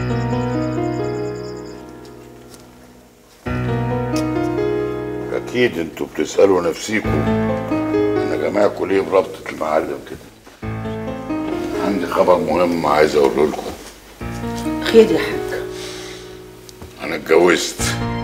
اكيد انتوا بتسالوا نفسيكم انا جماعكم ليه بربطه المعلم كده عندي خبر مهم عايز اقوله لكم خير يا حاج انا اتجوزت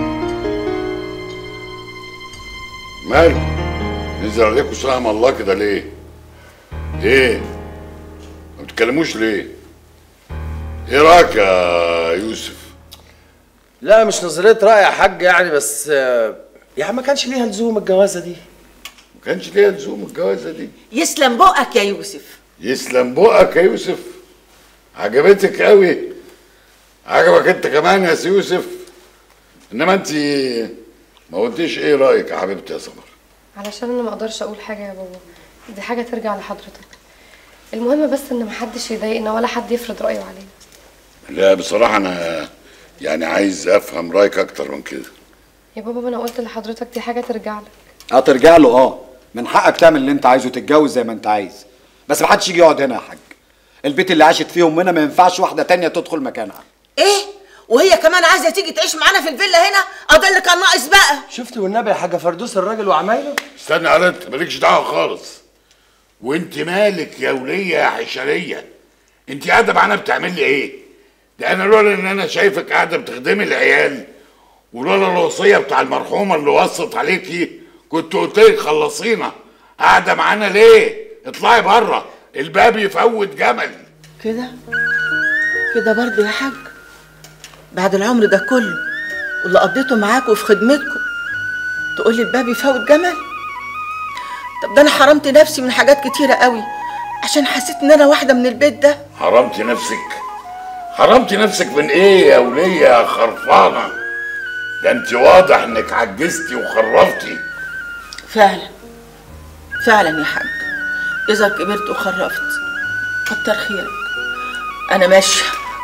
مالكم نزل عليكم سهم الله كده ليه ايه ما بتتكلموش ليه ايه رايك يا يوسف لا مش نظريه راي يا حاج يعني بس آه، يعني ما كانش ليها لزوم الجوازه دي ما كانش ليها لزوم الجوازه دي يسلم بقك يا يوسف يسلم بقك يا يوسف عجبتك قوي عجبك انت كمان يا سي يوسف انما انت ما قلتيش ايه رايك يا حبيبتي يا سمر علشان انا ما اقدرش اقول حاجه يا بابا دي حاجه ترجع لحضرتك المهم بس ان محدش يضايقنا ولا حد يفرض رايه علينا لا بصراحه انا يعني عايز افهم رايك اكتر من كده يا بابا ما انا قلت لحضرتك دي حاجه ترجع لك اه ترجع له اه من حقك تعمل اللي انت عايزه تتجوز زي ما انت عايز بس محدش يجي يقعد هنا يا حاج البيت اللي عاشت فيه امنا ما ينفعش واحده تانية تدخل مكانها ايه وهي كمان عايزه تيجي تعيش معانا في الفيلا هنا اه ده اللي كان ناقص بقى شفت والنبي يا حاجه فردوس الراجل وعمايله استنى على انت مالكش دعوه خالص وانت مالك يا وليه يا حشريه انت قاعده معانا بتعملي ايه ده انا لولا ان انا شايفك قاعده بتخدمي العيال ولولا الوصيه بتاع المرحومه اللي وصت عليكي كنت قلت لك خلصينا قاعده معانا ليه اطلعي بره الباب يفوت جمل كده كده برضه يا حاج بعد العمر ده كله واللي قضيته معاكوا في خدمتكم تقول لي الباب يفوت جمل طب ده انا حرمت نفسي من حاجات كتيره قوي عشان حسيت ان انا واحده من البيت ده حرمتي نفسك حرمتي نفسك من ايه يا وليه يا خرفانه ده انت واضح انك عجزتي وخرفتي فعلا فعلا يا حاج اذا كبرت وخرفت كتر خيرك انا ماشيه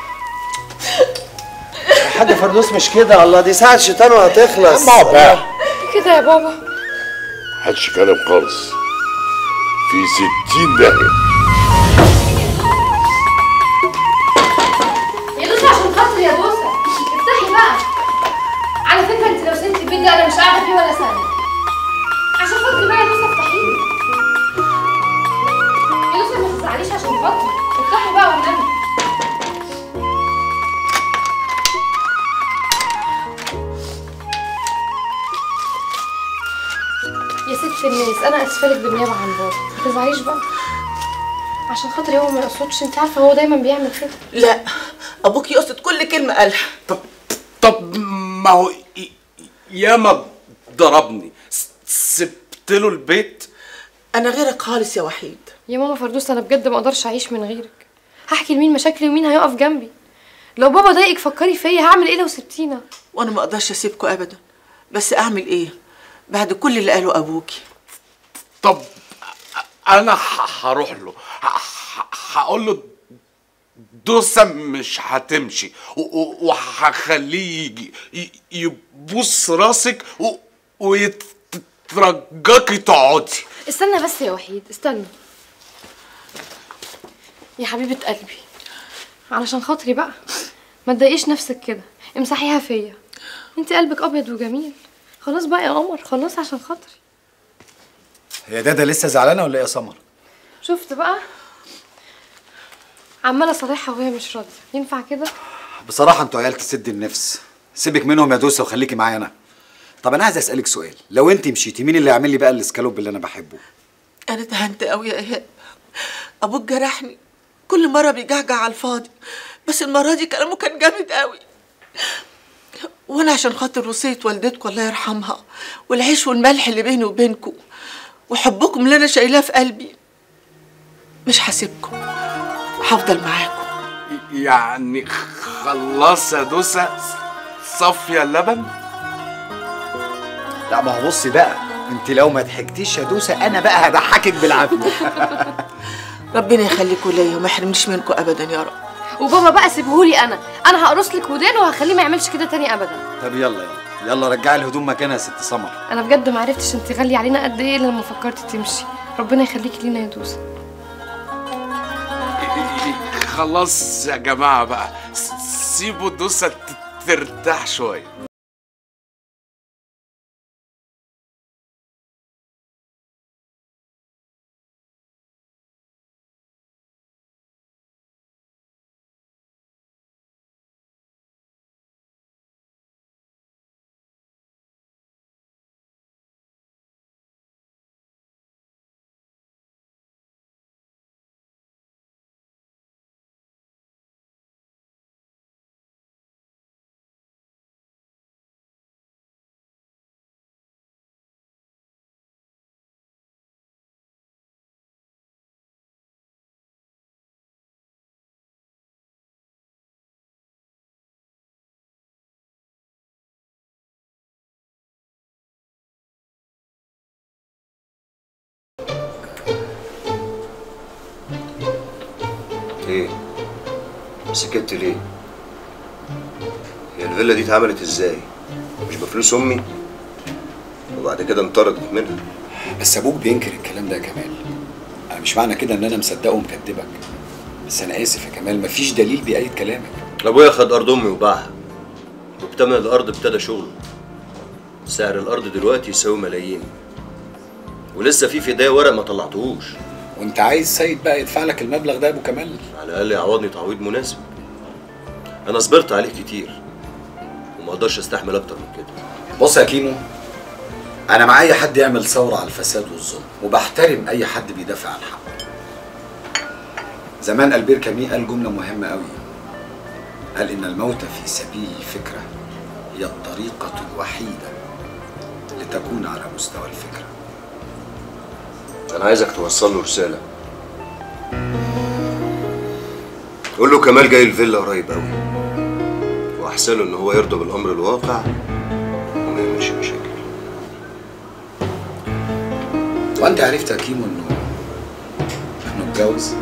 يا حاج فردوس مش كده الله دي ساعه شيطان وهتخلص ما بقى كده يا بابا محدش كلام خالص في ستين داهية يا دوسة عشان خاطري يا دوسة افتحي بقى على فكرة انت لو سبتي البيت ده انا مش قاعدة فيه ولا ثانية عشان خاطري بقى يا دوسة افتحيه يا دوسة ما تزعليش عشان خاطري افتحي بقى والنبي يا ست الناس انا اسفه لك بالنيابه عن بابا ما تزعليش بقى عشان خاطري هو ما يقصدش انت عارفه هو دايما بيعمل كده لا ابوك يقصد كل كلمه قالها طب ما هو ي- ياما ضربني س- سبت له البيت انا غيرك خالص يا وحيد يا ماما فردوس انا بجد ما اقدرش اعيش من غيرك هحكي لمين مشاكلي ومين هيقف جنبي لو بابا ضايقك فكري فيا هعمل ايه لو سبتينا وانا ما اقدرش اسيبكوا ابدا بس اعمل ايه بعد كل اللي قاله ابوكي طب انا ح- هروح له ه- ه- هقول له دوسة مش هتمشي و- و- وهخليه يجي ي- يبوس راسك و- ويترجاكي تقعدي استنى بس يا وحيد استنى يا حبيبة قلبي علشان خاطري بقى ما تضايقيش نفسك كده امسحيها فيا انت قلبك ابيض وجميل خلاص بقى يا قمر خلاص عشان خاطري هي دادا لسه زعلانه ولا ايه يا سمر شفت بقى عمالة صالحها وهي مش راضية ينفع كده بصراحه انتوا عيال تسد النفس سيبك منهم يا دوسه وخليكي معايا انا طب انا عايز اسالك سؤال لو انت مشيتي مين اللي يعمل لي بقى الاسكالوب اللي انا بحبه انا تهنت قوي يا ايهاب ابوك جرحني كل مره بيجعجع على الفاضي بس المره دي كلامه كان جامد قوي وانا عشان خاطر وصيه والدتكم الله يرحمها والعيش والملح اللي بيني وبينكم وحبكم اللي انا شايلاه في قلبي مش هسيبكم هفضل معاكم يعني خلاص يا دوسة صافية اللبن لا ما هو بصي بقى انت لو ما ضحكتيش يا دوسه انا بقى هضحكك بالعافيه ربنا يخليكم ليا وما يحرمنيش منكم ابدا يا رب وبابا بقى سيبهولي انا انا هقرص لك ودانه وهخليه ما يعملش كده تاني ابدا طب يلا يلا يلا رجعي الهدوم مكانها يا ست سمر انا بجد ما عرفتش انت غاليه علينا قد ايه لما فكرتي تمشي ربنا يخليكي لينا يا دوسه خلاص يا جماعة بقى س- سيبوا دوسة ت- ترتاح شوية ايه سكت ليه هي الفيلا دي اتعملت ازاي مش بفلوس امي وبعد كده انطردت منها بس ابوك بينكر الكلام ده يا كمال انا مش معنى كده ان انا مصدقه ومكدبك بس انا اسف يا كمال مفيش دليل بيأيد كلامك ابويا خد ارض امي وباعها وبتمن الارض ابتدى شغله سعر الارض دلوقتي يساوي ملايين ولسه في في ايديا ورق ما طلعتهوش وانت عايز سيد بقى يدفع لك المبلغ ده يا ابو كمال على الاقل يعوضني تعويض مناسب انا صبرت عليه كتير وما اقدرش استحمل اكتر من كده بص يا كيمو انا مع اي حد يعمل ثوره على الفساد والظلم وبحترم اي حد بيدافع عن الحق زمان البير كامي قال جمله مهمه قوي قال ان الموت في سبيل الفكره هي الطريقه الوحيده لتكون على مستوى الفكره انا عايزك توصل له رساله قول له كمال جاي الفيلا قريب قوي واحسن له ان هو يرضى بالامر الواقع وما يعملش مشاكل وانت عرفت يا كيمو انه انه اتجوز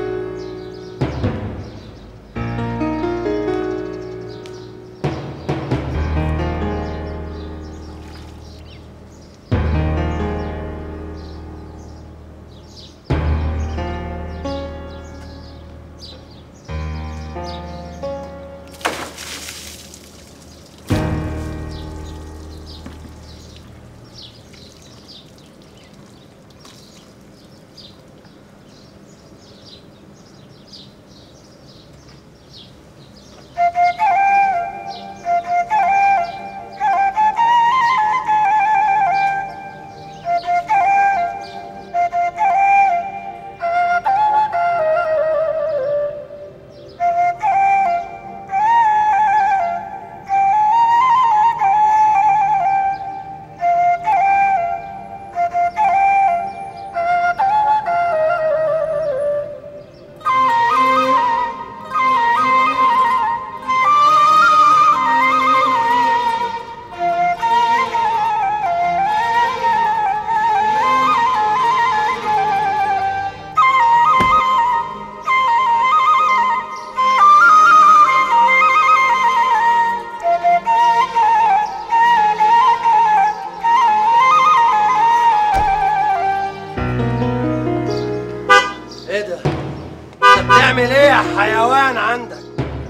ايه ده؟ انت بتعمل ايه يا حيوان عندك؟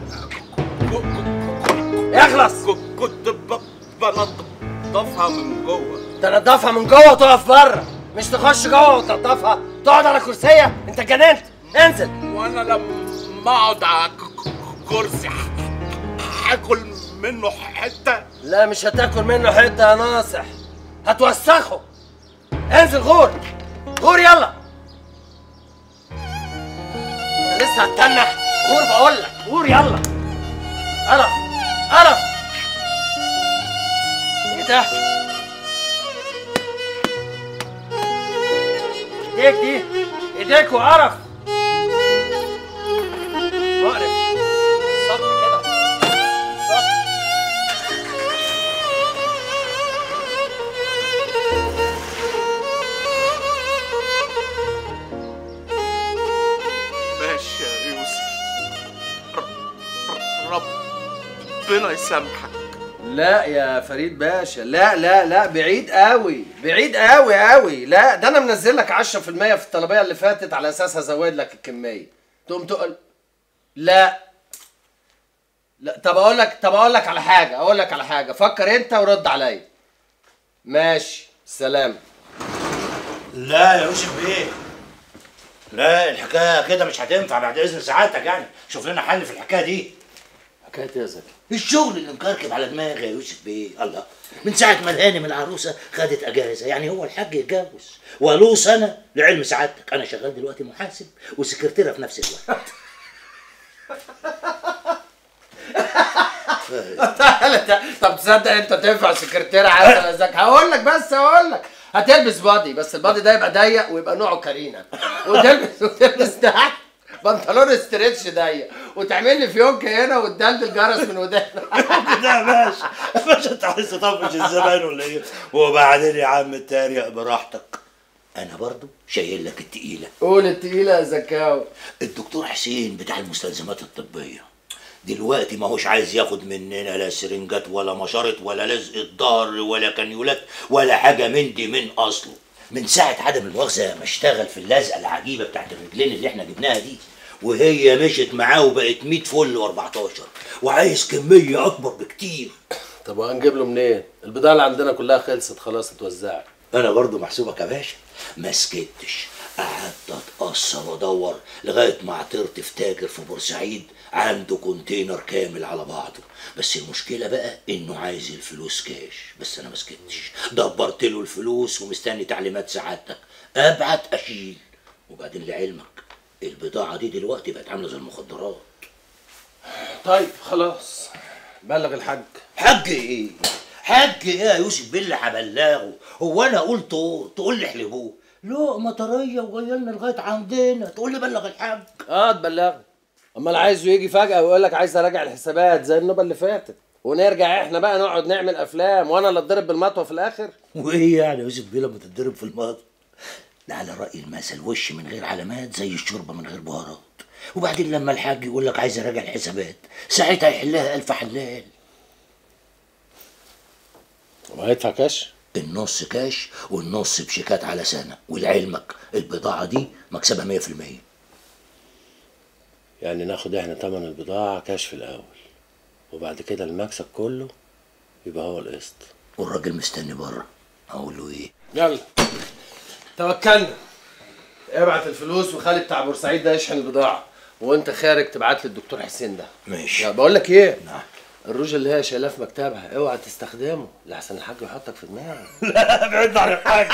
اخلص كنت ب- بنضفها من جوه تنضفها من جوه وتقف بره مش تخش جوه وتنضفها تقعد على كرسيه انت جننت انزل وانا لما اقعد على ك- ك- كرسي ح- هاكل منه حته لا مش هتاكل منه حته يا ناصح هتوسخه انزل غور غور يلا انت لسه هتتنح غور بقول لك غور يلا قرف قرف ايه ده ايديك دي ايديك وقرف مقرف صبر كده صبر ماشي يا يوسف ر- ر- ربنا يسامحك لا يا فريد باشا لا لا لا بعيد قوي بعيد قوي قوي لا ده انا منزل لك 10% في الطلبيه اللي فاتت على اساس هزود لك الكميه تقوم تقول لا لا طب اقول لك طب اقول لك على حاجه اقول لك على حاجه فكر انت ورد عليا ماشي سلام لا يا يوسف بيه لا الحكايه كده مش هتنفع بعد اذن سعادتك يعني شوف لنا حل في الحكايه دي حكايه ايه يا زكي الشغل اللي مكركب على دماغي يا يوسف بيه الله من ساعه ما الهانم العروسه خدت اجازه يعني هو الحاج يتجوز ولو سنه لعلم سعادتك انا شغال دلوقتي محاسب وسكرتيره في نفس الوقت طب تصدق انت تنفع سكرتيره عسل يا زكي هقول لك بس هقول لك هتلبس بادي بس البادي ده يبقى ضيق ويبقى نوعه كارينا وتلبس وتلبس تحت بنطلون استريتش ضيق وتعمل لي فيونكه هنا وتدلدل جرس من ودانك ده يا باشا باشا انت عايز تطفش الزمان ولا ايه وبعدين يا عم اتريق براحتك انا برضو شايل لك التقيله قول التقيله يا زكاوي الدكتور حسين بتاع المستلزمات الطبيه دلوقتي ما هوش عايز ياخد مننا لا سرنجات ولا مشارط ولا لزق ظهر ولا كانيولات ولا حاجه من دي من اصله من ساعه عدم المؤاخذه ما اشتغل في اللزقه العجيبه بتاعت الرجلين اللي احنا جبناها دي وهي مشت معاه وبقت 100 فل و14 وعايز كميه اكبر بكتير طب وهنجيب له منين؟ البضاعه اللي عندنا كلها خلصت خلاص اتوزعت انا برضو محسوبك يا باشا ما سكتش قعدت اتقصر وادور لغايه ما عثرت في تاجر في بورسعيد عنده كونتينر كامل على بعضه بس المشكله بقى انه عايز الفلوس كاش بس انا ما سكتش دبرت له الفلوس ومستني تعليمات سعادتك ابعت اشيل وبعدين لعلمك البضاعه دي دلوقتي بقت عامله زي المخدرات طيب خلاص بلغ الحاج حج ايه حج ايه يا يوسف بالله هبلغه هو انا قلت طور تقول لي احلبوه لا مطريه وغيرنا لغايه عندنا تقول لي بلغ الحاج اه تبلغه امال عايزه يجي فجاه ويقول لك عايز اراجع الحسابات زي النوبه اللي فاتت ونرجع احنا بقى نقعد نعمل افلام وانا اللي اتضرب بالمطوه في الاخر وايه يعني يا يوسف بيه لما تتضرب في الماضي ده على راي المثل وش من غير علامات زي الشوربه من غير بهارات وبعدين لما الحاج يقول لك عايز اراجع الحسابات ساعتها يحلها الف حلال وهيدفع كاش النص كاش والنص بشيكات على سنه ولعلمك البضاعه دي مكسبها 100% يعني ناخد احنا تمن البضاعه كاش في الاول وبعد كده المكسب كله يبقى هو القسط والراجل مستني بره اقول له ايه يلا توكلنا ابعت الفلوس وخلي بتاع بورسعيد ده يشحن البضاعه وانت خارج تبعت لي الدكتور حسين ده ماشي يا بقول لك ايه نعم الروج اللي هي شايلاه في مكتبها اوعى تستخدمه لحسن الحاج يحطك في دماغه لا بعد عن الحاج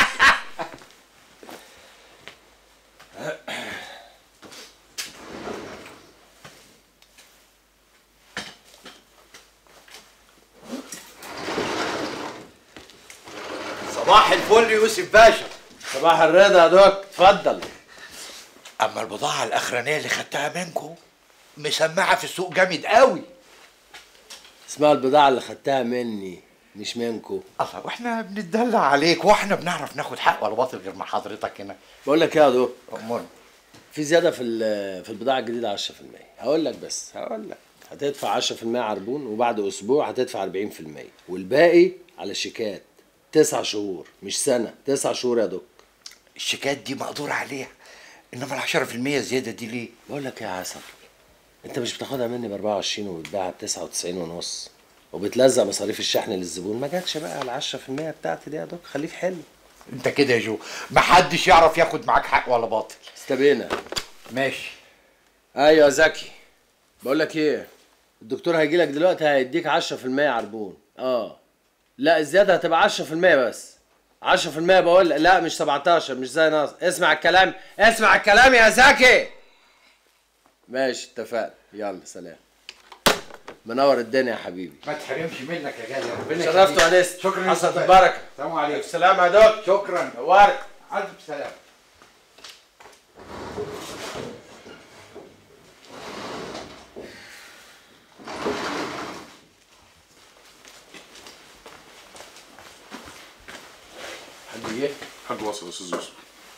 صباح الفل يوسف باشا صباح الرضا يا دوك اتفضل اما البضاعه الاخرانيه اللي خدتها منكم مسمعه في السوق جامد قوي اسمها البضاعه اللي خدتها مني مش منكو الله واحنا بنتدلع عليك واحنا بنعرف ناخد حق ولا باطل غير مع حضرتك هنا بقول لك ايه يا دوك امال في زياده في ال- في البضاعه الجديده 10% هقول لك بس هقول لك هتدفع 10% عربون وبعد اسبوع هتدفع 40% والباقي على شيكات تسع شهور مش سنه تسع شهور يا دوك الشيكات دي مقدور عليها انما ال 10% زياده دي ليه؟ بقول لك ايه يا عسل انت مش بتاخدها مني ب 24 وبتبيعها ب 99 ونص وبتلزق مصاريف الشحن للزبون ما جاتش بقى على 10% بتاعتي دي يا دوك خليك حلو انت كده يا جو محدش يعرف ياخد معاك حق ولا باطل استبينا ماشي ايوه يا زكي بقول لك ايه الدكتور هيجي لك دلوقتي هيديك 10% عربون اه لا الزياده هتبقى 10% بس 10% بقول لك لا مش 17 مش زي ناصر اسمع الكلام اسمع الكلام يا زكي ماشي اتفقنا يلا سلام منور الدنيا يا حبيبي ما تحرمش منك يا غالي ربنا شرفت يخليك. وانست شكرا حصلت يوسف. البركه السلام عليكم السلام يا دوك شكرا نورك الف سلام حد جه حد وصل يا استاذ يوسف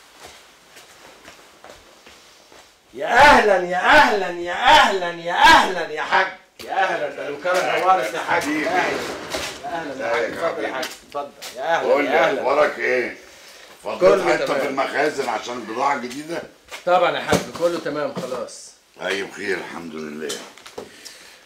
يا اهلا يا اهلا يا اهلا يا اهلا يا حاج يا اهلا ده المكرم نوارس يا حاج يا اهلا يا اهلا يا حاج اتفضل يا حاج اتفضل يا قول اهلا لي يا اهلا اخبارك ايه؟ فضيت كله حته تمام. في المخازن عشان البضاعه الجديده؟ طبعا يا حاج كله تمام خلاص طيب خير الحمد لله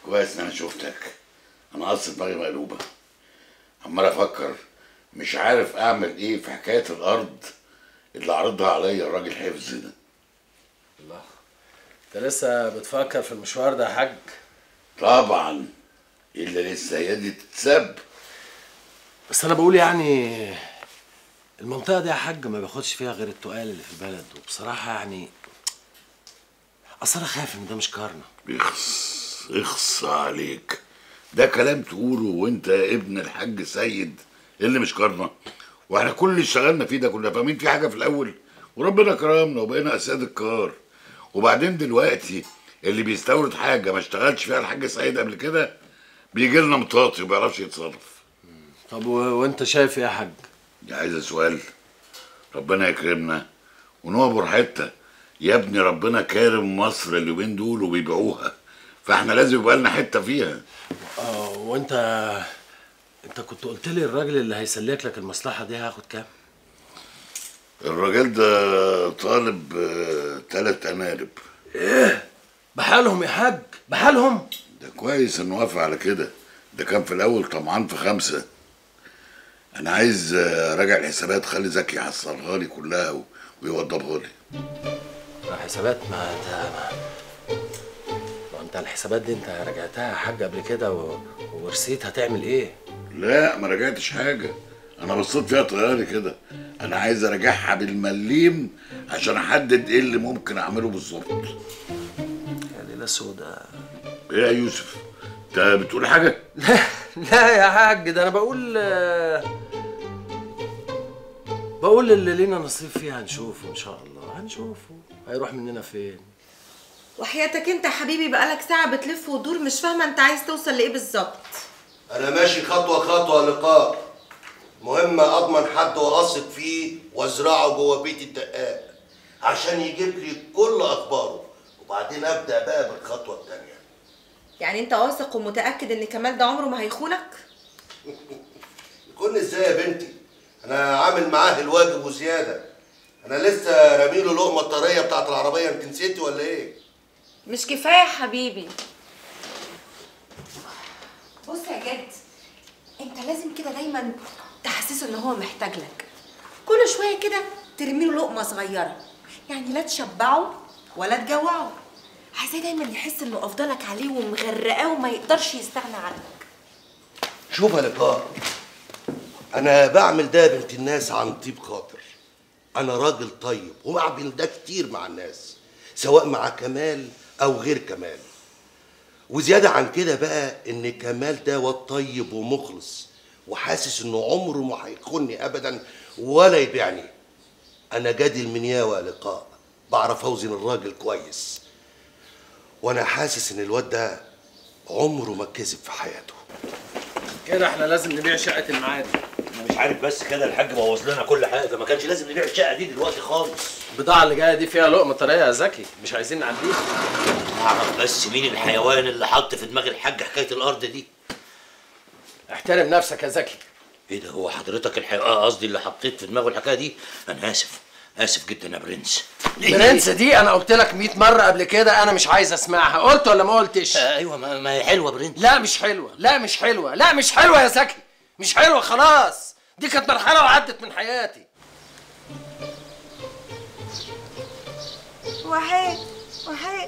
كويس ان انا شفتك انا اصلا دماغي مقلوبه عمال افكر مش عارف اعمل ايه في حكايه الارض اللي عرضها عليا الراجل حفظ ده الله انت لسه بتفكر في المشوار ده يا حاج طبعا الا لسه هي دي تتسب بس انا بقول يعني المنطقه دي يا حاج ما بياخدش فيها غير التقال اللي في البلد وبصراحه يعني اصل انا خايف ان ده مش كارنا اخص اخص عليك ده كلام تقوله وانت ابن الحاج سيد اللي مش كارنا واحنا كل اللي اشتغلنا فيه ده كنا فاهمين في حاجه في الاول وربنا كرمنا وبقينا اسياد الكار وبعدين دلوقتي اللي بيستورد حاجه ما اشتغلش فيها الحاج سيد قبل كده بيجي لنا مطاطي وما بيعرفش يتصرف طب و... وانت شايف ايه يا حاج دي عايزه سؤال ربنا يكرمنا ونعبر حته يا ابني ربنا كارم مصر اليومين دول وبيبيعوها فاحنا لازم يبقى لنا حته فيها اه وانت انت كنت قلت لي الراجل اللي هيسلك لك المصلحه دي هياخد كام الراجل ده طالب آه، تلات انارب ايه بحالهم يا حاج بحالهم ده كويس انه وافق على كده ده كان في الاول طمعان في خمسه انا عايز آه، اراجع الحسابات خلي زكي يحصلها لي كلها و- ويوضبها لي حسابات ما انت ما, ما انت الحسابات دي انت راجعتها يا حاج قبل كده و... ورسيت هتعمل ايه لا ما راجعتش حاجه انا بصيت فيها طياري كده انا عايز اراجعها بالمليم عشان احدد ايه اللي ممكن اعمله بالظبط يا ليله سودا ايه يا يوسف انت بتقول حاجه لا يا حاج ده انا بقول بقول اللي لينا نصيب فيه هنشوفه ان شاء الله هنشوفه هيروح مننا فين وحياتك انت يا حبيبي بقالك ساعة بتلف وتدور مش فاهمة انت عايز توصل لايه بالظبط انا ماشي خطوه خطوه لقاء مهم اضمن حد واثق فيه وازرعه جوه بيت الدقاق عشان يجيب لي كل اخباره وبعدين ابدا بقى بالخطوه الثانيه يعني انت واثق ومتأكد ان كمال ده عمره ما هيخونك يكون ازاي يا بنتي انا عامل معاه الواجب وزياده انا لسه راميله لقمه الطريه بتاعت العربيه انت نسيتي ولا ايه مش كفاية يا حبيبي بص يا جد انت لازم كده دايما تحسسه ان هو محتاج لك كل شوية كده ترميله لقمة صغيرة يعني لا تشبعه ولا تجوعه عايزاه دايما يحس انه افضلك عليه ومغرقاه وما يقدرش يستغنى عنك شوف يا لقاء انا بعمل ده يا بنت الناس عن طيب خاطر انا راجل طيب وبعمل ده كتير مع الناس سواء مع كمال او غير كمال وزيادة عن كده بقى ان كمال ده واد طيب ومخلص وحاسس انه عمره ما هيخوني ابدا ولا يبيعني انا جادي المنياوة يا لقاء بعرف اوزن الراجل كويس وانا حاسس ان الواد ده عمره ما كذب في حياته كده احنا لازم نبيع شقه المعادي انا مش عارف بس كده الحاج بوظ لنا كل حاجه ما كانش لازم نبيع الشقه دي دلوقتي خالص البضاعه اللي جايه دي فيها لقمه طريه يا زكي مش عايزين نعديها اعرف بس مين الحيوان اللي حط في دماغ الحاج حكايه الارض دي احترم نفسك يا زكي ايه ده هو حضرتك الحيوان قصدي اللي حطيت في دماغه الحكايه دي انا اسف اسف جدا يا برنس برنس دي انا قلت لك 100 مره قبل كده انا مش عايز اسمعها قلت ولا ما قلتش ايوه ما, ما هي حلوه برنس لا مش حلوه لا مش حلوه لا مش حلوه يا زكي مش حلوه خلاص دي كانت مرحله وعدت من حياتي وحيد وحيد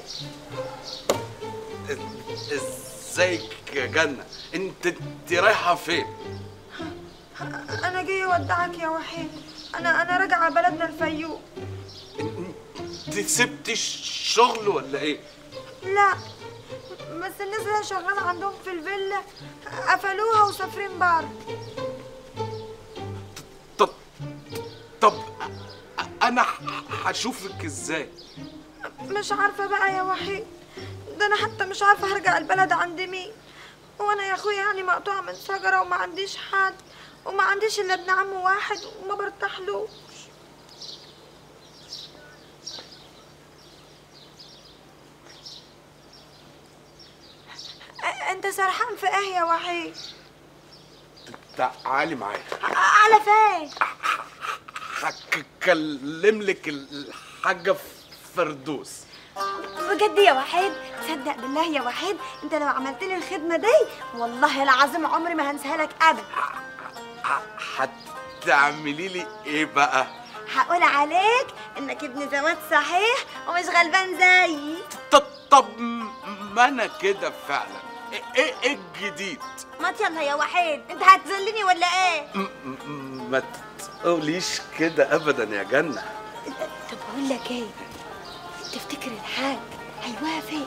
ازيك يا جنة انت انت رايحة فين؟ انا جاي اودعك يا وحيد انا انا راجعه بلدنا الفيوم انت سبتي الشغل ولا ايه؟ لا بس الناس اللي شغاله عندهم في الفيلا قفلوها وسافرين بره طب انا ح- هشوفك ازاي؟ مش عارفه بقى يا وحيد ده انا حتى مش عارفه هرجع البلد عند مين وانا يا اخويا يعني مقطوعه من شجره وما عنديش حد وما عنديش الا ابن عم واحد وما برتاحلوش أ- انت سرحان في ايه يا وحيد تعالي معايا ع- على فين هكلم لك الحاجة فردوس بجد يا وحيد تصدق بالله يا وحيد انت لو عملت لي الخدمه دي والله العظيم عمري ما هنساها لك ابدا هتعملي لي ايه بقى هقول عليك انك ابن زوات صحيح ومش غلبان زيي طب ما انا كده فعلا ايه ايه إيه الجديد ما يلا يا وحيد انت هتذلني ولا ايه م- م- ما تقوليش كده ابدا يا جنه طب بقول لك ايه تفتكر الحاج هيوافق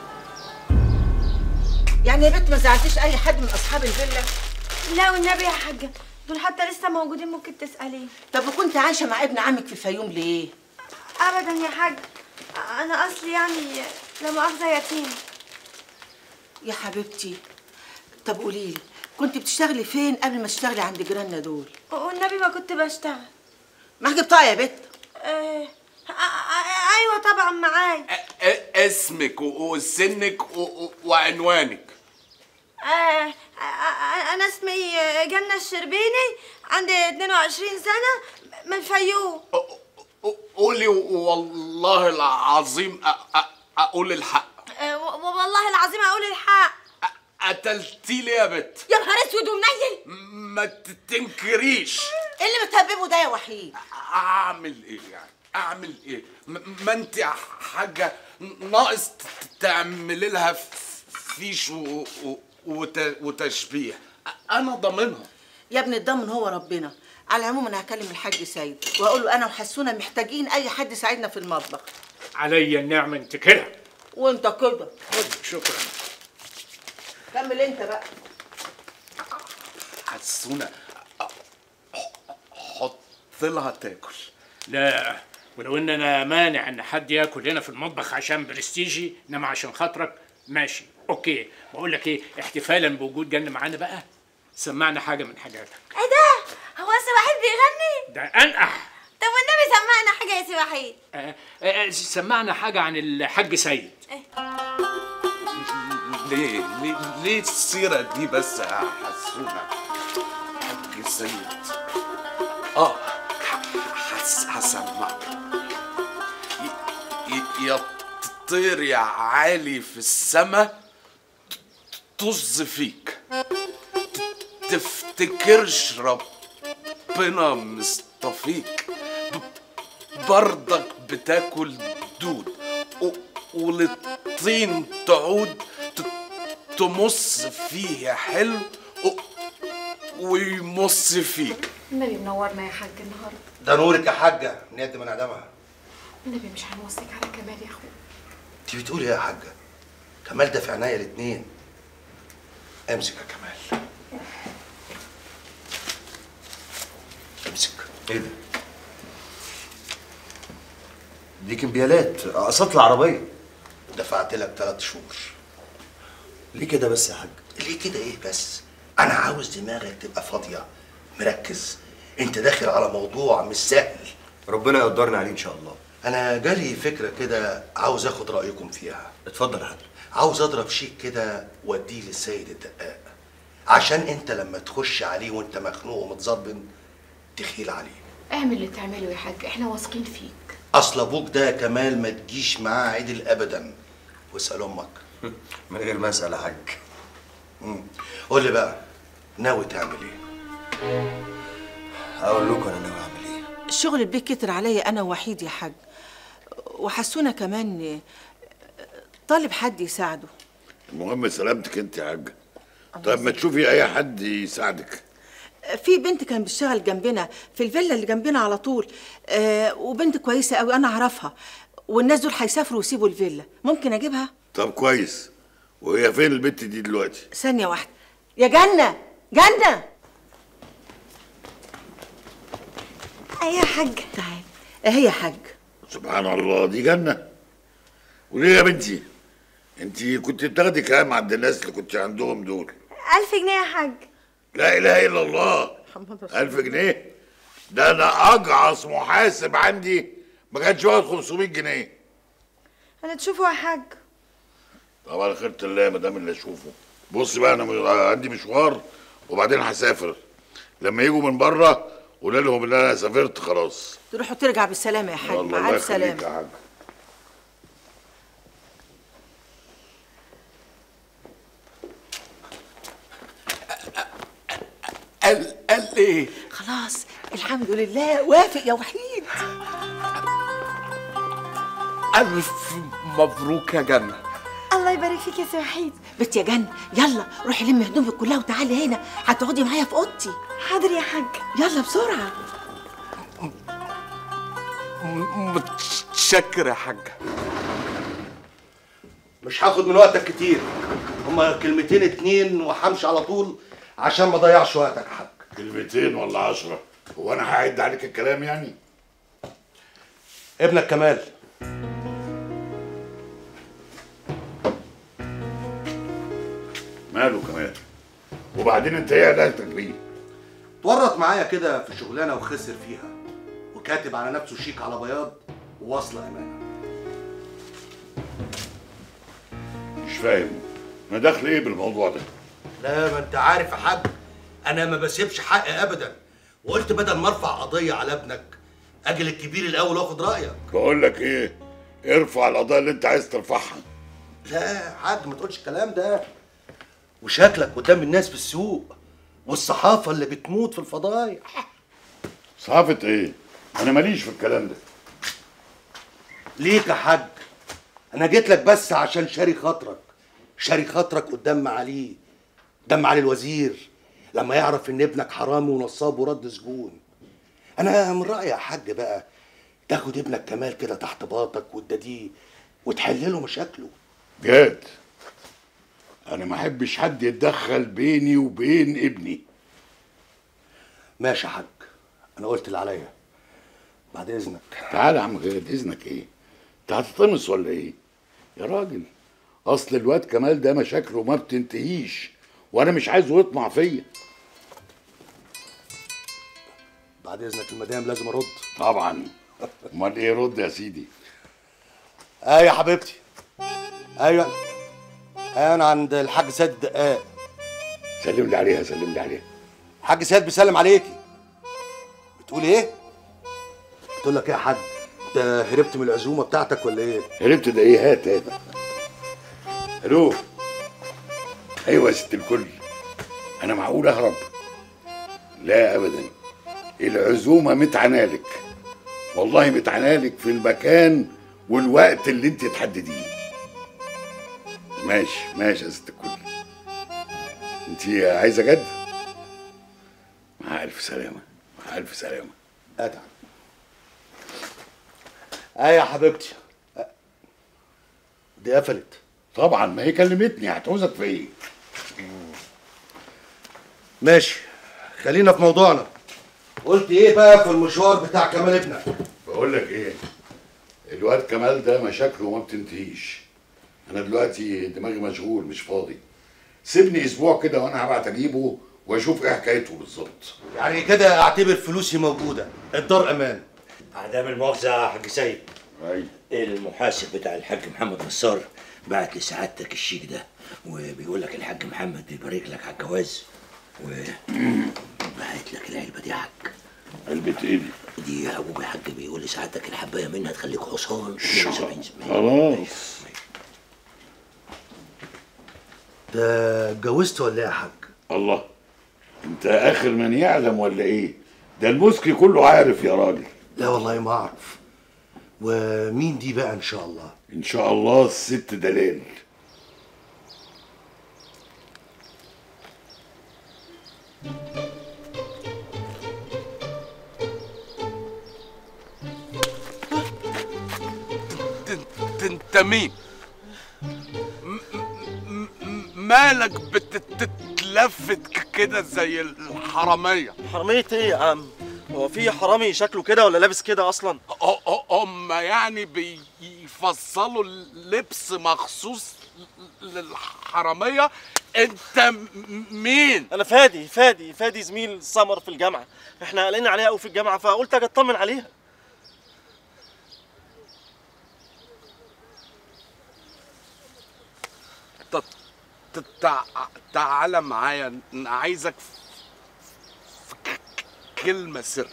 يعني يا بنت ما زعلتيش اي حد من اصحاب الفيلا لا والنبي يا حاجه دول حتى لسه موجودين ممكن تساليه طب وكنت عايشه مع ابن عمك في الفيوم ليه ابدا يا حاج انا اصلي يعني لا مؤاخذه يتيم يا حبيبتي طب قولي لي كنت بتشتغلي فين قبل ما تشتغلي عند جيراننا دول والنبي ما كنت بشتغل معاكي بطاقه يا بت آه آه، آه، ايوه طبعا معاي إيه اسمك و- وسنك و- و- وعنوانك آه آه، آه، انا اسمي جنة الشربيني عندي 22 سنه من الفيوم قولي والله العظيم أ- أ- اقول الحق آه، و- والله العظيم اقول الحق قتلتي لي يا بت يا نهار اسود ومنيل ما تنكريش ايه اللي بتهببه ده يا وحيد اعمل ايه يعني اعمل ايه م- ما انت حاجه ناقص ت- تعملي لها ف- فيش و- و- وت- وتشبيه انا ضامنها يا ابني الضمن هو ربنا على العموم انا هكلم الحاج سيد واقول له انا وحسونه محتاجين اي حد يساعدنا في المطبخ عليا النعمة انت كده وانت كده شكرا كمل انت بقى حسونه حط لها تاكل لا ولو ان انا مانع ان حد ياكل هنا في المطبخ عشان برستيجي انما عشان خاطرك ماشي اوكي بقول لك ايه احتفالا بوجود جنة معانا بقى سمعنا حاجه من حاجاتك ايه ده هو سي وحيد بيغني ده انقح طب والنبي سمعنا حاجه يا سي وحيد آه، آه، سمعنا حاجه عن الحاج سيد ليه ليه ليه السيره دي بس يا حسونه حاج سيد اه حس هسمعك ي- ي- يا تطير يا عالي في السما طز فيك ت- تفتكرش ربنا مصطفيك ب- برضك بتاكل دود و- وللطين تعود ت- تمص فيه حلو و- ويمص فيك النبي منورنا يا حاج النهارده ده نورك يا حاجه من يد من عدمها النبي مش هنوصيك على كمال يا اخويا انت بتقولي ايه يا حاجه كمال ده في عينيا الاتنين امسك يا كمال امسك ايه ده دي كمبيالات اقساط العربيه دفعت لك ثلاث شهور ليه كده بس يا حاج ليه كده ايه بس انا عاوز دماغك تبقى فاضيه مركز انت داخل على موضوع مش سهل ربنا يقدرنا عليه ان شاء الله انا جالي فكره كده عاوز اخد رايكم فيها اتفضل يا حاج عاوز اضرب شيك كده واديه للسيد الدقاق عشان انت لما تخش عليه وانت مخنوق ومتظبن تخيل عليه اعمل اللي تعمله يا حاج احنا واثقين فيك اصل ابوك ده كمال ما تجيش معاه عدل ابدا واسال امك من غير ما اسال يا حاج قول لي بقى ناوي تعمل ايه اقول لكم انا ناوي اعمل ايه الشغل البيت كتر عليا انا وحيد يا حاج وحسونا كمان طالب حد يساعده المهم سلامتك انت يا حاجه طيب ما تشوفي اي حد يساعدك في بنت كانت بتشتغل جنبنا في الفيلا اللي جنبنا على طول آه وبنت كويسه قوي انا اعرفها والناس دول هيسافروا ويسيبوا الفيلا ممكن اجيبها طب كويس وهي فين البت دي دلوقتي ثانيه واحده يا جنه جنه ايه يا حاج تعال اهي يا حاج سبحان الله دي جنه وليه يا بنتي انت كنت بتاخدي كام عند الناس اللي كنت عندهم دول ألف جنيه يا حاج لا اله الا الله ألف جنيه ده انا اجعص محاسب عندي ما كانش واخد 500 جنيه أنا تشوفوا يا حاج طب على خيرة الله ما دام اللي اشوفه بص بقى انا م- عندي مشوار وبعدين هسافر لما يجوا من بره قول لهم ان انا سافرت خلاص تروح وترجع بالسلامه يا حاج والله مع الله الف يخليك سلامه يا حاج قال قال ايه خلاص الحمد لله وافق يا وحيد الف مبروك يا جنه الله يبارك فيك يا سي وحيد بنت يا جنة يلا روحي لمي هدومك كلها وتعالي هنا هتقعدي معايا في اوضتي حاضر يا حاج يلا بسرعه متشكر يا حاجه مش هاخد من وقتك كتير هما كلمتين اتنين وهمشي على طول عشان ما اضيعش وقتك يا حاج كلمتين ولا عشرة هو انا هعد عليك الكلام يعني ابنك كمال ماله كمان وبعدين انت ايه علاقتك بيه اتورط معايا كده في شغلانه وخسر فيها وكاتب على نفسه شيك على بياض وواصله امانه مش فاهم ما دخل ايه بالموضوع ده لا ما انت عارف يا حاج انا ما بسيبش حقي ابدا وقلت بدل ما ارفع قضيه على ابنك اجل الكبير الاول واخد رايك بقول لك ايه ارفع القضايا اللي انت عايز ترفعها لا يا حاج ما تقولش الكلام ده وشكلك قدام الناس في السوق والصحافه اللي بتموت في الفضايح صحافة ايه انا ماليش في الكلام ده ليك يا حاج انا جيت لك بس عشان شاري خاطرك شاري خاطرك قدام معاليه قدام معالي الوزير لما يعرف ان ابنك حرامي ونصاب ورد سجون انا من رايي يا حاج بقى تاخد ابنك كمال كده تحت باطك وتداديه وتحل له مشاكله جاد انا ما احبش حد يتدخل بيني وبين ابني ماشي يا حاج انا قلت اللي عليا بعد اذنك تعالى يا عم جاد اذنك ايه انت هتطمس ولا ايه يا راجل اصل الواد كمال ده مشاكله ما بتنتهيش وانا مش عايزه يطمع فيا بعد اذنك المدام لازم ارد طبعا امال ايه رد يا سيدي ايوه يا حبيبتي ايوه ايوه انا عند الحاج سيد الدقاق سلم لي عليها سلم لي عليها الحاج سيد بيسلم عليكي بتقول ايه بتقول لك ايه يا حاج انت هربت من العزومه بتاعتك ولا ايه هربت ده ايه هات هات الو ايوه يا ست الكل انا معقول اهرب لا ابدا العزومه متعنالك والله متعنالك في المكان والوقت اللي انت تحدديه ماشي ماشي يا ست الكل انت عايزه جد مع الف سلامه مع الف سلامه اتعب ايوه يا حبيبتي دي قفلت طبعا ما هي كلمتني هتعوزك في ايه ماشي خلينا في موضوعنا قلت ايه بقى في المشوار بتاع كمال ابنك بقول لك ايه الواد كمال ده مشاكله ما بتنتهيش انا دلوقتي دماغي مشغول مش فاضي سيبني اسبوع كده وانا هبعت اجيبه واشوف ايه حكايته بالظبط يعني كده اعتبر فلوسي موجوده الدار امان عدم المؤاخذة يا حاج سيد اي المحاسب بتاع الحاج محمد نصار بعت لسعادتك الشيك ده وبيقول لك الحاج محمد بيبارك لك على الجواز وبعت لك العلبة دي يا حاج علبة ايه دي؟ دي ابوك الحاج بيقول لسعادتك الحباية منها تخليك حصان خلاص ده اتجوزت ولا ايه يا حاج الله انت اخر من يعلم ولا ايه ده المسكي كله عارف يا راجل لا والله ما اعرف ومين دي بقى ان شاء الله ان شاء الله الست دلال انت انت مين م- م- م- مالك بتتلفت ك- كده زي الحراميه حرامية ايه يا عم؟ هو في حرامي شكله كده ولا لابس كده اصلا؟ أ- أ- هم يعني بيفصلوا اللبس مخصوص للحراميه انت م- مين انا فادي فادي فادي زميل سمر في الجامعه احنا قلقنا عليها قوي في الجامعه فقلت اجي اطمن عليها ت- ت- تع- تعالى معايا انا عايزك في ك- كلمه سر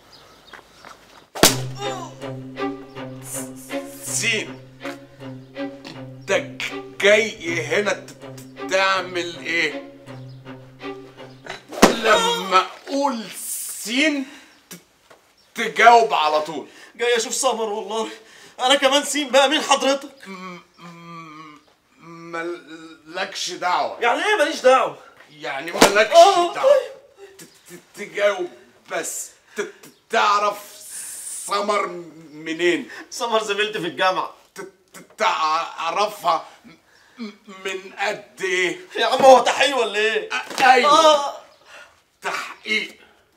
سين انت ج- جاي هنا ت- ت- تعمل ايه لما اقول سين ت- تجاوب على طول جاي اشوف سمر والله انا كمان سين بقى مين حضرتك مالكش دعوه يعني ايه ماليش دعوه يعني مالكش آه، دعوه ت- ت- تجاوب بس ت- ت- تعرف سمر منين سمر زميلتي في الجامعه تعرفها م- من قد ايه يا عم هو تحقيق ولا ايه ايوه آه. تحقيق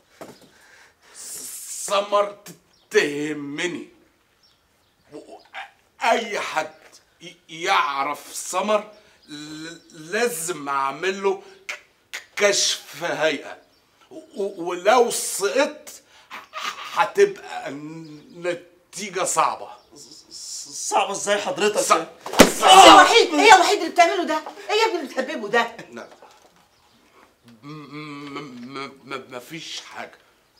سمر ت- تهمني و- اي حد ي- يعرف سمر ل- لازم اعمل له ك- كشف هيئه و- ولو سقطت هتبقى النتيجه صعبه صعبه ازاي حضرتك ايه يا وحيد ايه يا وحيد اللي بتعمله ده ايه يا ابني اللي بتهببه ده لا م- م- م- م- مفيش حاجة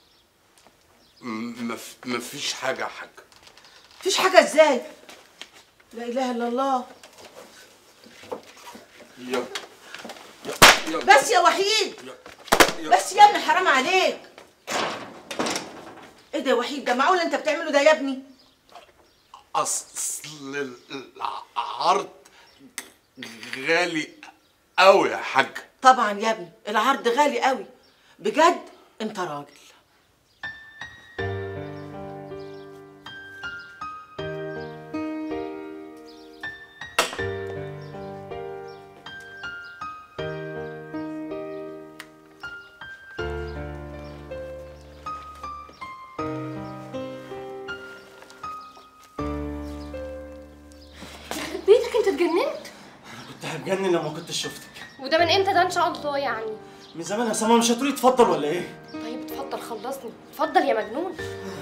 م- مف- مفيش حاجة يا حاج مفيش حاجه ازاي لا اله الا الله يا بس يا وحيد بس يا ابني حرام عليك ايه ده يا وحيد ده معقول انت بتعمله ده يا ابني أصل العرض غالي أوي يا حاج طبعا يا ابني العرض غالي قوي بجد انت راجل يخرب بيتك انت اتجننت كنت هتجنن لو ما كنتش شفتك وده من امتى ده ان شاء الله يعني من زمان يا سمر مش هتقولي اتفضل ولا ايه طيب اتفضل خلصني اتفضل يا مجنون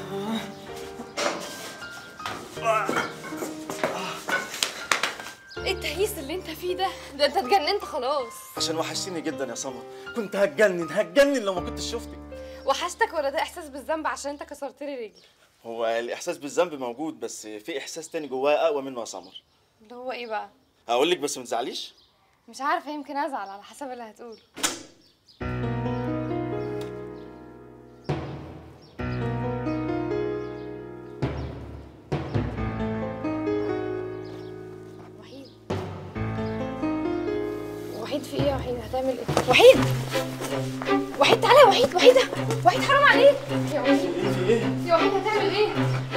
ايه التهييس اللي انت فيه ده ده انت اتجننت خلاص عشان وحشتيني جدا يا سمر كنت هتجنن هتجنن لو ما كنتش شفتك وحشتك ولا ده احساس بالذنب عشان انت كسرت لي رجلي هو الاحساس بالذنب موجود بس في احساس تاني جوايا اقوى منه يا سمر اللي هو ايه بقى هقول لك بس ما تزعليش مش عارفه يمكن ازعل على حسب اللي هتقوله وحيد وحيد في ايه يا وحيد هتعمل ايه وحيد وحيد تعالى يا وحيد وحيد وحيد حرام عليك يا وحيد يا وحيد هتعمل ايه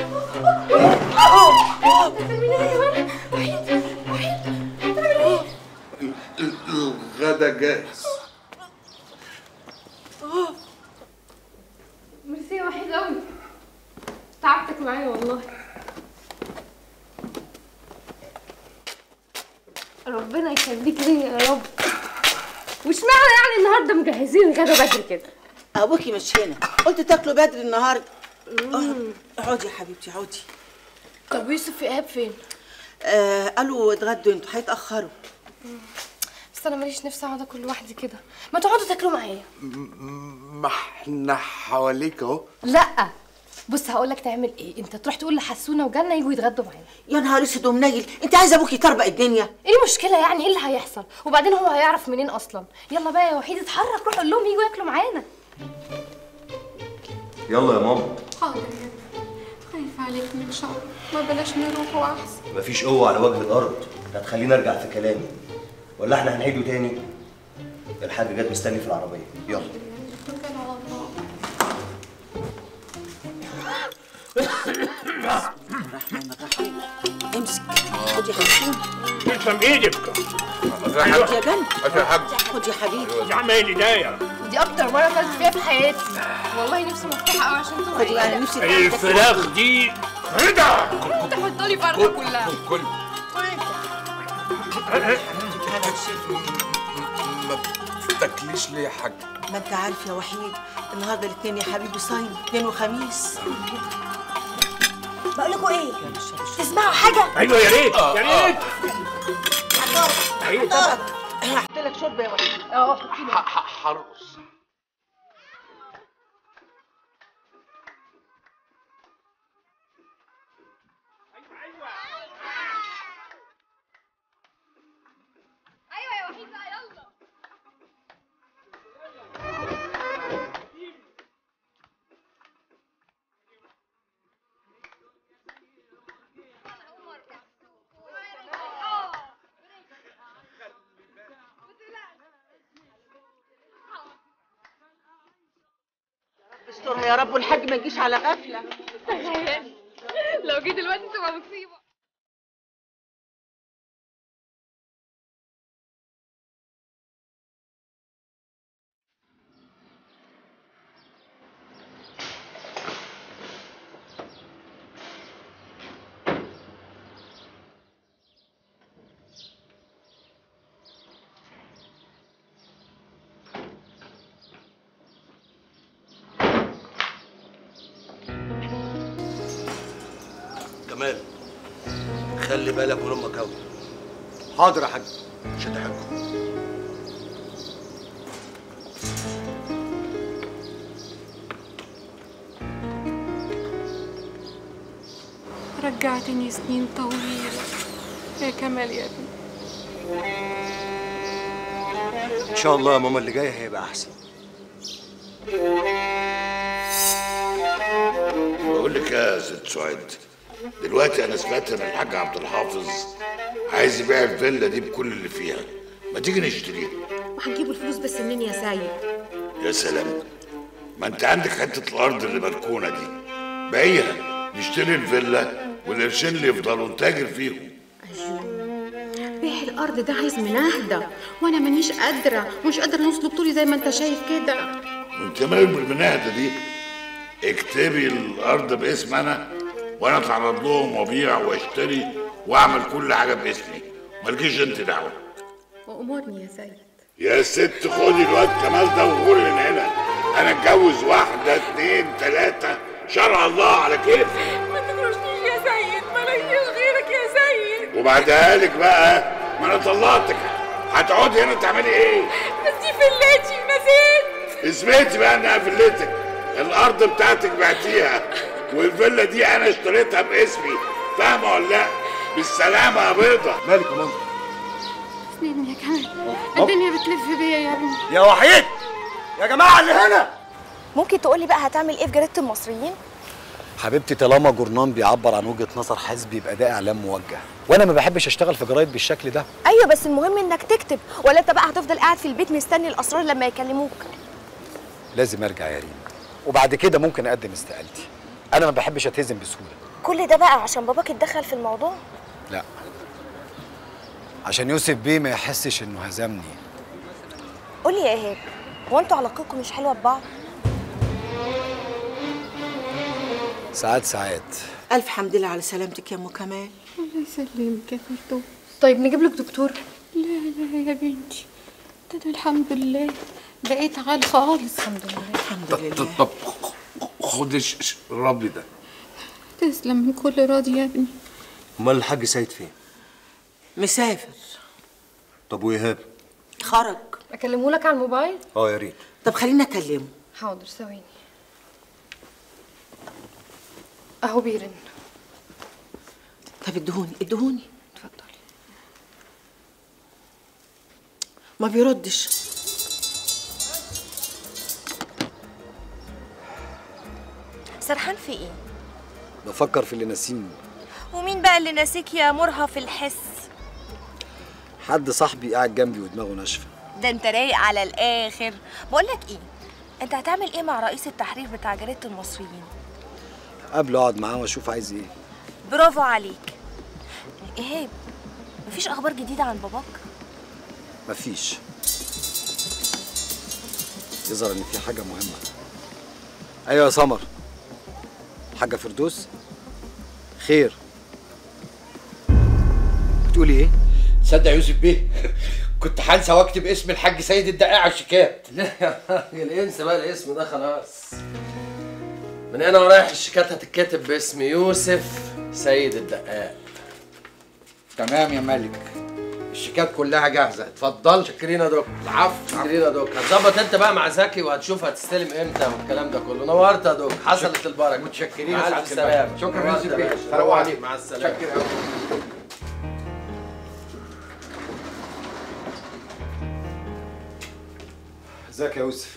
هتعمل ايه يا ولد وحيد وحيد هتعمل ايه الغدا جاهز ميرسي يا وحيد قوي تعبتك معايا والله ربنا يخليك ليا يا رب واشمعنى يعني النهارده مجهزين غدا بدري كده ابوكي مش هنا قلت تاكلوا بدري النهارده اقعدي يا حبيبتي اقعدي طب يوسف ايهاب فين آه قالوا اتغدوا انتوا هيتاخروا بس انا ماليش نفسي اقعد اكل لوحدي كده ما تقعدوا تاكلوا معايا ما احنا حواليك اهو لا بص هقول لك تعمل ايه انت تروح تقول لحسونه وجنة يجوا يتغدوا معانا يا نهار اسود ومنيل انت عايزه ابوكي يطربق الدنيا ايه المشكله يعني ايه اللي هيحصل وبعدين هو هيعرف منين اصلا يلا بقى يا وحيد اتحرك روح قول لهم يجوا ياكلوا معانا يلا يا ماما حاضر خايفة عليك من شر ما بلاش نروح واحسن مفيش قوة على وجه الأرض هتخليني أرجع في كلامي ولا إحنا هنعيده تاني؟ الحاج جت مستني في العربية يلا توكل على الله الرحمن الرحيم امسك خد يا حسون تسلم ايدك خد يا جنة خد يا حبيبي يا عمالي داير دي اكتر مره اكلت فيها في حياتي والله نفسي مفتوحه قوي عشان تبقى خدي بقى نفسي الفراخ دي رضا تحط لي فرخه كلها كل ما بتاكليش ليه يا حاج ما انت عارف يا وحيد النهارده الاثنين يا حبيبي صايم اثنين وخميس بقول لكم ايه تسمعوا حاجه ايوه يا ريت يا ريت ايه طبعا هحط لك شوربه يا وحيد اه حرص ايوه يا وحيد بقى يلا يسترها يا رب والحاج ما يجيش على غفله تخيل لو جه دلوقتي تبقى مصيبه كمال خلي بالك من امك قوي حاضر يا حاج مش هتحركه رجعتني سنين طويلة يا كمال يا ابني ان شاء الله يا ماما اللي جاي هيبقى احسن بقول لك يا ست سعيد دلوقتي انا سمعت ان الحاج عبد الحافظ عايز يبيع الفيلا دي بكل اللي فيها ما تيجي نشتريها وهنجيب الفلوس بس منين يا سيد يا سلام ما انت عندك حته الارض اللي مركونه دي بيعها نشتري الفيلا والقرشين اللي يفضلوا نتاجر فيهم بيع الارض ده عايز مناهده وانا مانيش قادره مش قادره نوصل طولي زي ما انت شايف كده وانت مالك بالمناهده دي اكتبي الارض باسم انا وانا اتعرض لهم وابيع واشتري واعمل كل حاجه باسمي مالكيش انت دعوه وامرني يا سيد يا ست خدي الواد كمال ده وغور من هنا انا اتجوز واحده اتنين تلاته شرع الله على كيفي ما تكرشنيش يا سيد ما لقيتش غيرك يا سيد وبعدها لك بقى ما انا طلعتك هتقعدي هنا تعملي ايه؟ بس دي فلتي نسيت اثبتي بقى انها فيلتك الارض بتاعتك بعتيها والفيلا دي انا اشتريتها باسمي فاهمه ولا لا؟ بالسلامه يا بيضه مالك يا ماما سنين يا كمال الدنيا بتلف بيا يا ابني يا وحيد يا جماعه اللي هنا ممكن تقولي بقى هتعمل ايه في جريده المصريين حبيبتي طالما جورنان بيعبر عن وجهه نظر حزب يبقى ده اعلام موجه وانا ما بحبش اشتغل في جرايد بالشكل ده ايوه بس المهم انك تكتب ولا انت بقى هتفضل قاعد في البيت مستني الاسرار لما يكلموك لازم ارجع يا ريم وبعد كده ممكن اقدم استقالتي انا ما بحبش اتهزم بسهوله كل ده بقى عشان باباك اتدخل في الموضوع لا عشان يوسف بيه ما يحسش انه هزمني قولي يا ايهاب هو انتوا علاقتكم مش حلوه ببعض ساعات ساعات الف حمد لله على سلامتك يا ام كمال الله يسلمك يا فردوس طيب نجيب لك دكتور لا لا يا بنتي ده انا الحمد لله بقيت عال خالص الحمد لله الحمد طب طب خد اشربي ده تسلم من كل راضي يا ابني امال الحاج سيد فين مسافر طب وايهاب خرج اكلمه لك على الموبايل اه يا ريت طب خلينا اكلمه حاضر ثواني اهو بيرن طب ادهوني ادهوني اتفضلي ما بيردش سرحان في ايه بفكر في اللي نسيم ومين بقى اللي ناسيك يا مرهف الحس حد صاحبي قاعد جنبي ودماغه ناشفه ده انت رايق على الاخر بقول لك ايه انت هتعمل ايه مع رئيس التحرير بتاع جريده المصريين قبل اقعد معاه واشوف عايز ايه برافو عليك ايهاب مفيش اخبار جديده عن باباك مفيش يظهر ان في حاجه مهمه ايوه يا سمر حاجه فردوس خير بتقولي ايه تصدق يا يوسف بيه كنت هنسى واكتب اسم الحاج سيد الدقاق على الشيكات لا يا راجل انسى بقى الاسم ده خلاص من هنا ورايح الشيكات هتتكتب باسم يوسف سيد الدقاق تمام يا ملك الشيكات كلها جاهزه اتفضل شكرين يا دكتور العفو شكرين يا دكتور هتظبط انت بقى مع زكي وهتشوف هتستلم امتى والكلام ده كله نورت يا دكتور حصلت البركه متشكرين مع يا الف سعادة سلامه الملك. شكرا يا نورت يوسف بيه. باشا. سلام نورت. عليكم. مع السلامه شكرا أوي. ازيك يا يوسف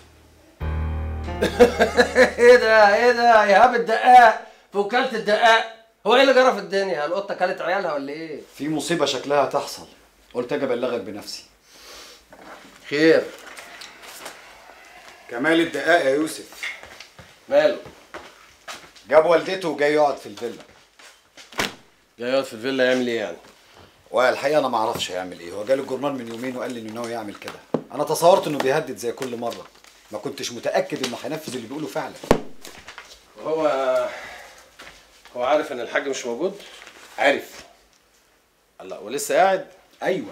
ايه ده ايه ده ايهاب الدقاق في وكاله الدقاق هو ايه اللي جرى في الدنيا القطه كلت عيالها ولا ايه في مصيبه شكلها هتحصل قلت اجي ابلغك بنفسي خير كمال الدقاق يا يوسف ماله جاب والدته وجاي يقعد في الفيلا جاي يقعد في الفيلا يعمل ايه يعني والحقيقه انا ما اعرفش هيعمل ايه هو جالي الجورنال من يومين وقال لي انه ناوي يعمل كده انا تصورت انه بيهدد زي كل مره ما كنتش متاكد انه هينفذ اللي بيقوله فعلا هو هو عارف ان الحاج مش موجود عارف الله ولسه قاعد ايوه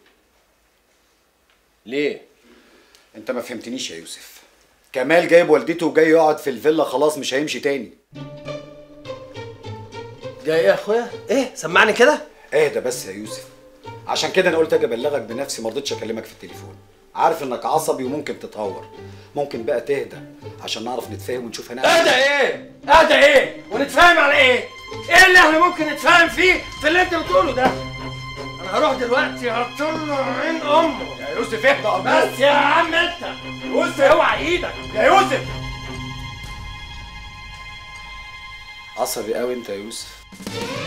ليه انت ما فهمتنيش يا يوسف كمال جايب والدته وجاي يقعد في الفيلا خلاص مش هيمشي تاني جاي ايه يا اخويا ايه سمعني كده اهدى بس يا يوسف عشان كده انا قلت اجي ابلغك بنفسي ما رضيتش اكلمك في التليفون عارف انك عصبي وممكن تتهور ممكن بقى تهدى عشان نعرف نتفاهم ونشوف هنعمل اهدى ايه اهدى ايه ونتفاهم على ايه ايه اللي احنا ممكن نتفاهم فيه في اللي انت بتقوله ده انا هروح دلوقتي هطل عين امه يا يوسف اهدى بس يا عم انت يوسف اوعى ايدك يا يوسف عصبي قوي انت يا يوسف